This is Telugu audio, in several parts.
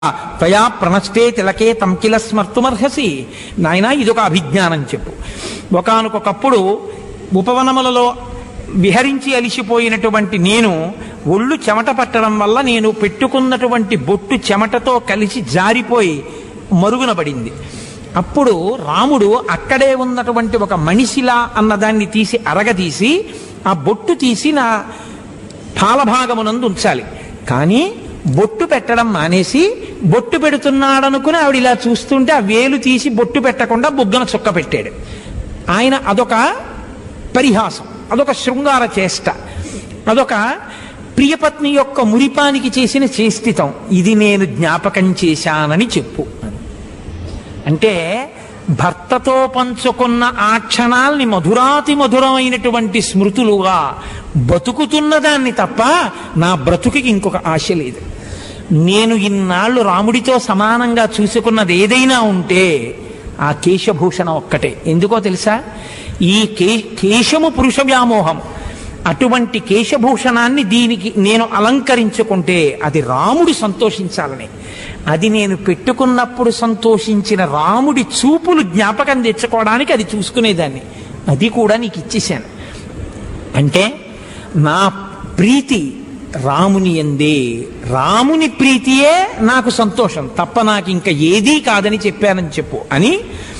త్వయా ప్రణష్టే తిలకే తంకిల స్మర్తుమర్హసి నాయన ఇదొక అభిజ్ఞానం చెప్పు ఒకానొకప్పుడు ఉపవనములలో విహరించి అలిసిపోయినటువంటి నేను ఒళ్ళు చెమట పట్టడం వల్ల నేను పెట్టుకున్నటువంటి బొట్టు చెమటతో కలిసి జారిపోయి మరుగున పడింది అప్పుడు రాముడు అక్కడే ఉన్నటువంటి ఒక మనిషిలా అన్నదాన్ని తీసి అరగదీసి ఆ బొట్టు తీసి నా పాలభాగమునందు ఉంచాలి కానీ బొట్టు పెట్టడం మానేసి బొట్టు పెడుతున్నాడనుకుని ఆవిడ ఇలా చూస్తుంటే ఆ వేలు తీసి బొట్టు పెట్టకుండా బుగ్గన చుక్క పెట్టాడు ఆయన అదొక పరిహాసం అదొక శృంగార చేష్ట అదొక ప్రియపత్ని యొక్క మురిపానికి చేసిన చేష్టితం ఇది నేను జ్ఞాపకం చేశానని చెప్పు అంటే భర్తతో పంచుకున్న ఆ క్షణాల్ని మధురాతి మధురమైనటువంటి స్మృతులుగా బతుకుతున్న దాన్ని తప్ప నా బ్రతుకుకి ఇంకొక ఆశ లేదు నేను ఇన్నాళ్ళు రాముడితో సమానంగా చూసుకున్నది ఏదైనా ఉంటే ఆ కేశభూషణ ఒక్కటే ఎందుకో తెలుసా ఈ కే కేశము పురుష వ్యామోహం అటువంటి కేశభూషణాన్ని దీనికి నేను అలంకరించుకుంటే అది రాముడు సంతోషించాలని అది నేను పెట్టుకున్నప్పుడు సంతోషించిన రాముడి చూపులు జ్ఞాపకం తెచ్చుకోవడానికి అది చూసుకునేదాన్ని అది కూడా నీకు ఇచ్చేశాను అంటే నా ప్రీతి రాముని ఎందే రాముని ప్రీతియే నాకు సంతోషం తప్ప నాకు ఇంకా ఏదీ కాదని చెప్పానని చెప్పు అని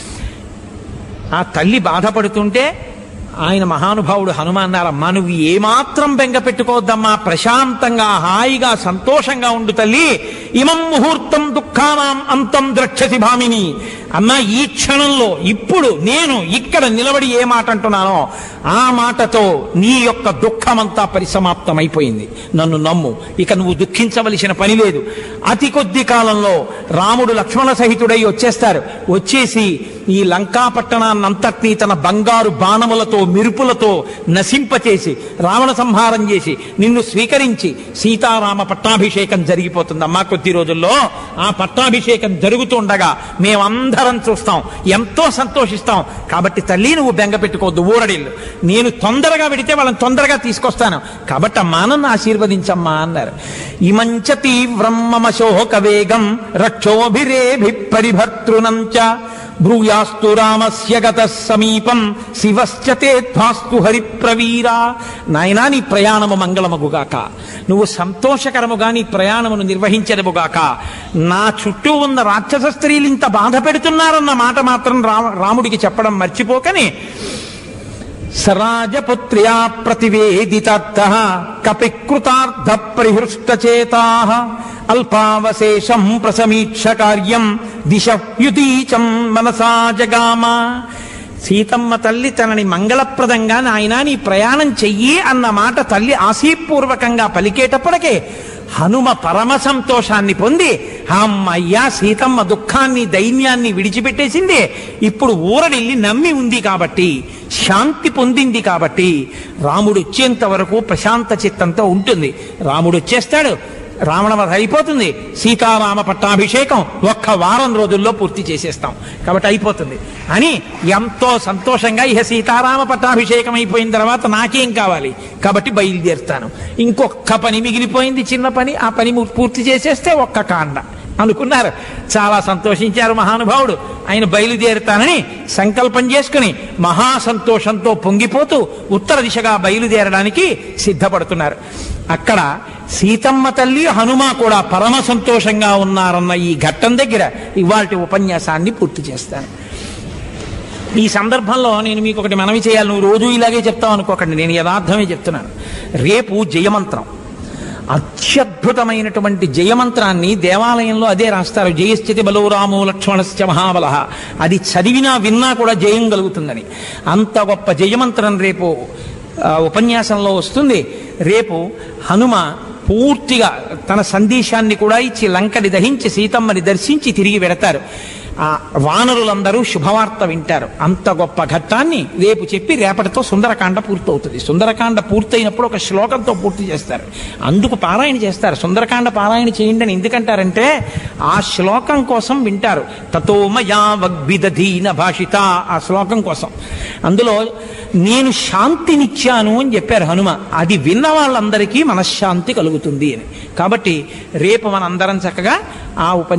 ఆ తల్లి బాధపడుతుంటే ఆయన మహానుభావుడు హనుమాన్నారమ్మా నువ్వు ఏమాత్రం బెంగ పెట్టుకోవద్దమ్మా ప్రశాంతంగా హాయిగా సంతోషంగా ఉండు తల్లి ఇమం ముహూర్తం దుఃఖానాం అంతం ద్రక్షసి భామిని అమ్మా ఈ క్షణంలో ఇప్పుడు నేను ఇక్కడ నిలబడి ఏ మాట అంటున్నానో ఆ మాటతో నీ యొక్క దుఃఖమంతా పరిసమాప్తమైపోయింది నన్ను నమ్ము ఇక నువ్వు దుఃఖించవలసిన పని లేదు అతి కొద్ది కాలంలో రాముడు లక్ష్మణ సహితుడై వచ్చేస్తారు వచ్చేసి ఈ లంకా పట్టణాన్నంతటినీ తన బంగారు బాణములతో మెరుపులతో నశింపచేసి రావణ సంహారం చేసి నిన్ను స్వీకరించి సీతారామ పట్టాభిషేకం జరిగిపోతుంది అమ్మా కొద్ది రోజుల్లో ఆ పట్టాభిషేకం జరుగుతుండగా మేమందరం చూస్తాం ఎంతో సంతోషిస్తాం కాబట్టి తల్లి నువ్వు బెంగ పెట్టుకోవద్దు ఊరడిల్లు నేను తొందరగా పెడితే వాళ్ళని తొందరగా తీసుకొస్తాను కాబట్టి అమ్మా నన్ను ఆశీర్వదించమ్మా అన్నారు ఇమంచ తీవ్రం మమ శోక వేగం రక్షోభిరేభి పరిభర్తృనంచ బ్రూయాస్తు రామస్య గత సమీపం శివశ్చ తేధ్వాస్తు హరిప్రవీరా నాయనా నీ ప్రయాణము మంగళమగుగాక నువ్వు సంతోషకరముగా నీ ప్రయాణమును నిర్వహించదముగాక నా చుట్టూ ఉన్న రాక్షస స్త్రీలు ఇంత బాధ పెడుతున్నారన్న మాట మాత్రం రామ రాముడికి చెప్పడం మర్చిపోకని సరాజపుత్ర్యా ప్రతివేదితార్థ కపికృతార్థ పరిహృష్టచేతా అల్పావశేషం ప్రసమీక్ష కార్యం దిశయుతీచం మనసా జగామ సీతమ్మ తల్లి తనని మంగళప్రదంగా నాయనా నీ ప్రయాణం చెయ్యి అన్న మాట తల్లి ఆశీపూర్వకంగా పలికేటప్పటికే హనుమ పరమ సంతోషాన్ని పొంది అమ్మయ్యా సీతమ్మ దుఃఖాన్ని దైన్యాన్ని విడిచిపెట్టేసింది ఇప్పుడు ఊరడిల్లి నమ్మి ఉంది కాబట్టి శాంతి పొందింది కాబట్టి రాముడు వచ్చేంత వరకు ప్రశాంత చిత్తంతో ఉంటుంది రాముడు వచ్చేస్తాడు రావణవధ అయిపోతుంది సీతారామ పట్టాభిషేకం ఒక్క వారం రోజుల్లో పూర్తి చేసేస్తాం కాబట్టి అయిపోతుంది అని ఎంతో సంతోషంగా ఇహ సీతారామ పట్టాభిషేకం అయిపోయిన తర్వాత నాకేం కావాలి కాబట్టి బయలుదేరుతాను ఇంకొక పని మిగిలిపోయింది చిన్న పని ఆ పని పూర్తి చేసేస్తే ఒక్క కాండ అనుకున్నారు చాలా సంతోషించారు మహానుభావుడు ఆయన బయలుదేరుతానని సంకల్పం చేసుకుని మహా సంతోషంతో పొంగిపోతూ ఉత్తర దిశగా బయలుదేరడానికి సిద్ధపడుతున్నారు అక్కడ సీతమ్మ తల్లి హనుమ కూడా పరమ సంతోషంగా ఉన్నారన్న ఈ ఘట్టం దగ్గర ఇవాళ ఉపన్యాసాన్ని పూర్తి చేస్తాను ఈ సందర్భంలో నేను మీకు ఒకటి మనవి చేయాలి నువ్వు రోజు ఇలాగే చెప్తావు అనుకోకండి నేను యథార్థమే చెప్తున్నాను రేపు జయమంత్రం అత్యద్భుతమైనటువంటి జయమంత్రాన్ని దేవాలయంలో అదే రాస్తారు జయస్థితి బలో రామో లక్ష్మణస్య మహాబల అది చదివినా విన్నా కూడా జయం కలుగుతుందని అంత గొప్ప జయమంత్రం రేపు ఆ, ఉపన్యాసంలో వస్తుంది రేపు హనుమ పూర్తిగా తన సందేశాన్ని కూడా ఇచ్చి లంకని దహించి సీతమ్మని దర్శించి తిరిగి వెడతారు ఆ వానరులందరూ శుభవార్త వింటారు అంత గొప్ప ఘట్టాన్ని రేపు చెప్పి రేపటితో సుందరకాండ పూర్తవుతుంది సుందరకాండ పూర్తయినప్పుడు ఒక శ్లోకంతో పూర్తి చేస్తారు అందుకు పారాయణ చేస్తారు సుందరకాండ పారాయణ చేయండి అని ఎందుకంటారంటే ఆ శ్లోకం కోసం వింటారు తతో మయా వగ్విదధీన భాషిత ఆ శ్లోకం కోసం అందులో నేను శాంతినిచ్చాను అని చెప్పారు హనుమ అది విన్న వాళ్ళందరికీ మనశ్శాంతి కలుగుతుంది అని కాబట్టి రేపు మనందరం చక్కగా ఆ ఉప